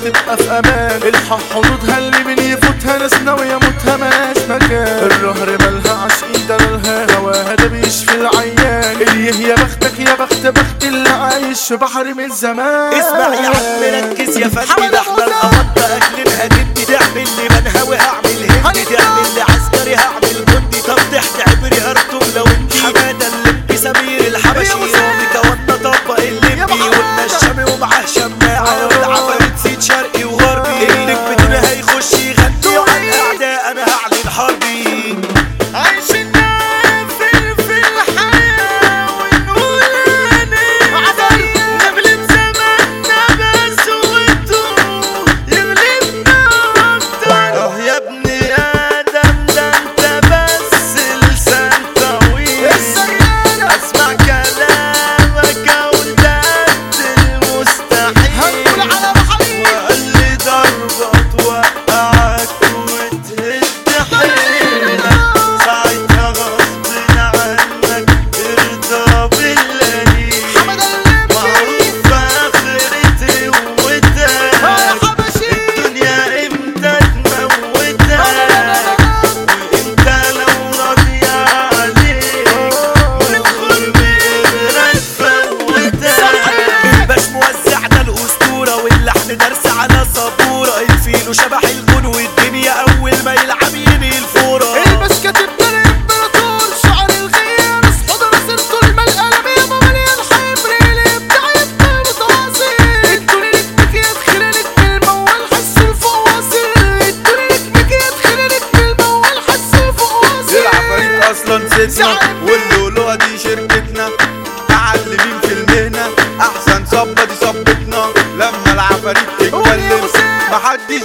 تبقى في امان الحق حدودها اللي من يفوتها ناس ناوية موتها ملاش مكان الرهر مالها عشقين دلالها هواها ده بيشفي العيان اللي يا بختك يا بخت بخت اللي عايش في بحر من زمان اسمع يا عم ركز يا فندي ده احنا القبض اكلنا جدي تعمل لي منهوي هعمل هندي تعمل لي عسكري هعمل جندي طب تحت عبري هرتم لو انتي حماده اللبي سمير الحبشي رامي كوانا طبق اللبي قلنا الشامي ومعاه شماعه والعفاريت سيد شرقي وغربي اللي بدون هيخش يغني وعلى الاعداء انا هعلن حربي عايشين في في الحياة ونقول نغلب زماننا بس وانتو يغلبنا اكتر اه يا ابني ادم ده انت بس لسان طويل اسمع كلامك اقول ده المستحيل هنقول على محامي وقال لي ضربة توقعك وتهد حيلك ساعتها غصب عنك ارضى بالقليل حمد اللبي معروف اخرتي وتاك حبشي الدنيا امتى تموتك وانت لو راضي عليك ندخل بإبرة تفوتك الباش موزع ده الاسطوره واللحن درس على سبوره الفيل وشبح الجون والدنيا اول ما يلعب ينهي الفوره الباش كاتبنا الامبراطور شعر الغير اصحى راسلته المال قلم يابا مليان حبر الابداع يبقى متواصل ادوني نجمك يا تخلينك بالموال حس الفواصل ادوني نجمك يا تخلينك بالموال حس الفواصل العفاريت اصلا ستنا واللؤلؤه دي شركتنا معلمين في المهنه احسن صبه دي صبتنا لما العفاريت تتكلم محدش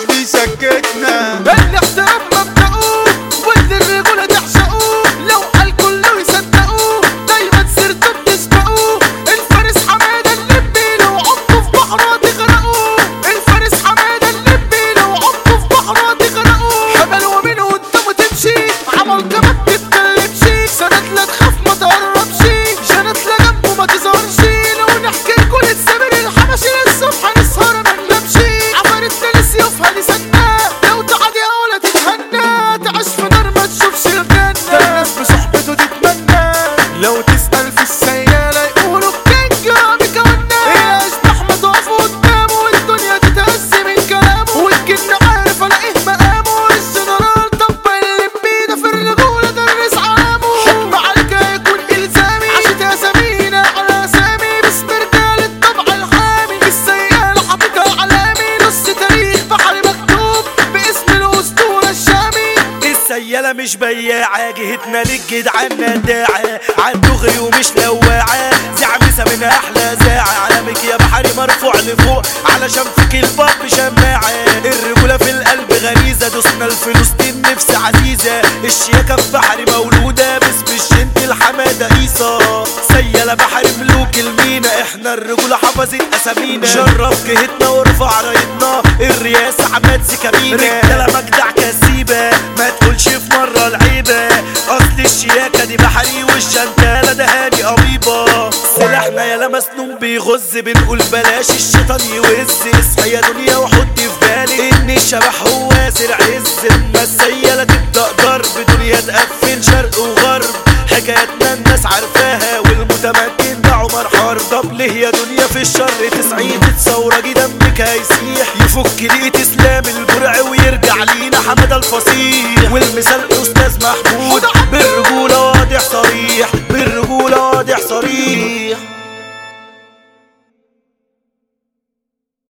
بيسكتنا الاحترام مبدأه واللي الرجولة تعشقه لو قال كله يصدقوه دايما سيرته بتسبقوه الفارس حمادة اللبي لو عمته في بحره تغرقوه الفارس حمادة اللبي لو عمته في بحره تغرقوه حمل ومنه قدامه تمشي عمل كمان تتكلمش سند لا تخاف ما تقربش جنت لا جنبه ما تظهرش لو نحكي لكل السمير الحبشي للصبح نسهر ما ننامش عفارتنا لسيوفها لسنا لو تعدي ولا تتهنى تعيش في نار ما تشوفش الجنة ده الناس بصحبته تتمنى لو تسأل في السيالة يقولوا كينج رامي كونا الأشباح ما تقف قدامه والدنيا تتهز من كلامه والجن عارف الاقيه مقامه الجنرال طب اللي بيده في الرجولة درس علامه حكم عليك هيكون إلزامي عشت أسامينا على أسامي باسم رجال الطبع الحامي السيالة حاططها علامي نص تاريخ بحري مكتوب باسم الأسطورة الشامي السيالة مش بياعة جهتنا للجدعان نداعة عالدغري ومش لواعة دي عميسة من أحلى زاعة علامك يا بحري مرفوع لفوق علشان فيك الباب شماعة الرجولة في القلب غريزة دوسنا الفلسطين نفس عزيزة الشياكة في بحري مولودة باسم الشنت الحمادة عيسى سيالة بحري ملوك المينا احنا الرجولة حفظت أسامينا شرف جهتنا وارفع رايتنا الرئاسة عماد سكابينا رجالة مجدع كسيبة ما تقولش في مرة العيبة أصل الشياكة دي بحري والشنتالة ده هاني قريبة سلاحنا يالا مسنون بيغز بنقول بلاش الشيطان يوز اصحى يا دنيا وحط في بالي ان الشبح هو سر عز اما السيالة تبدأ ضرب دنيا تقفل شرق وغرب حكايتنا الناس عارفاها والمتمكن ده عمر حار طب ليه يا دنيا في الشر تسعين تصورجي دمك هيسيح يفك دقيقة اسلام البرع ويرجع لينا حمد الفصيح والمثال استاذ محمود بالرجولة واضح صريح بالرجولة واضح صريح